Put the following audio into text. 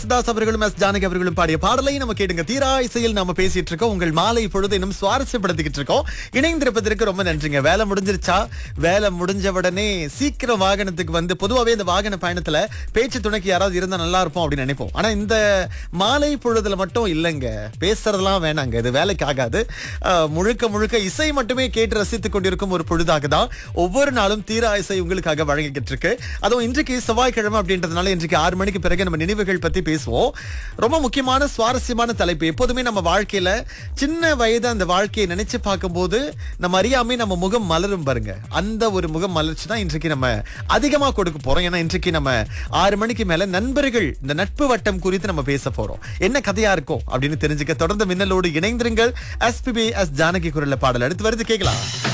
தாஸ் அவர்களும் எஸ் ஜானகி அவர்களும் பாடிய பாடலை நம்ம கேட்டுங்க தீரா இசையில் நாம பேசிட்டு இருக்கோம் உங்கள் மாலை பொழுது இன்னும் சுவாரஸ்யப்படுத்திக்கிட்டு இருக்கோம் இணைந்திருப்பதற்கு ரொம்ப நன்றிங்க வேலை முடிஞ்சிருச்சா வேலை முடிஞ்ச உடனே சீக்கிரம் வாகனத்துக்கு வந்து பொதுவாகவே இந்த வாகன பயணத்துல பேச்சு துணைக்கு யாராவது இருந்தா நல்லா இருப்போம் அப்படின்னு நினைப்போம் ஆனா இந்த மாலை பொழுதுல மட்டும் இல்லைங்க பேசுறதெல்லாம் வேணாங்க இது வேலைக்கு ஆகாது அஹ், முழுக்க முழுக்க இசை மட்டுமே கேட்டு ரசித்துக் கொண்டிருக்கும் ஒரு பொழுதாக தான் ஒவ்வொரு நாளும் தீரா இசை உங்களுக்காக வழங்கிக்கிட்டு இருக்கு அதுவும் இன்றைக்கு செவ்வாய்க்கிழமை அப்படின்றதுனால இன்றைக்கு ஆறு மணிக்கு பிறகு நம்ம நினைவுகள் பத்தி பேசுவோம் ரொம்ப முக்கியமான சுவாரஸ்யமான தலைப்பு எப்போதுமே நம்ம வாழ்க்கையில சின்ன வயது அந்த வாழ்க்கையை நினைச்சு பார்க்கும்போது நம்ம அறியாமே நம்ம முகம் மலரும் பாருங்க அந்த ஒரு முகம் மலர்ச்சி தான் இன்றைக்கு நம்ம அதிகமா கொடுக்க போறோம் ஏன்னா இன்றைக்கு நம்ம ஆறு மணிக்கு மேல நண்பர்கள் இந்த நட்பு வட்டம் குறித்து நம்ம பேச போறோம் என்ன கதையா இருக்கும் அப்படின்னு தெரிஞ்சுக்க தொடர்ந்து மின்னலோடு இணைந்திருங்கள் எஸ்பிபி எஸ் ஜானகி குரல்ல பாடல் அடுத்து வருது கேட்கலாம்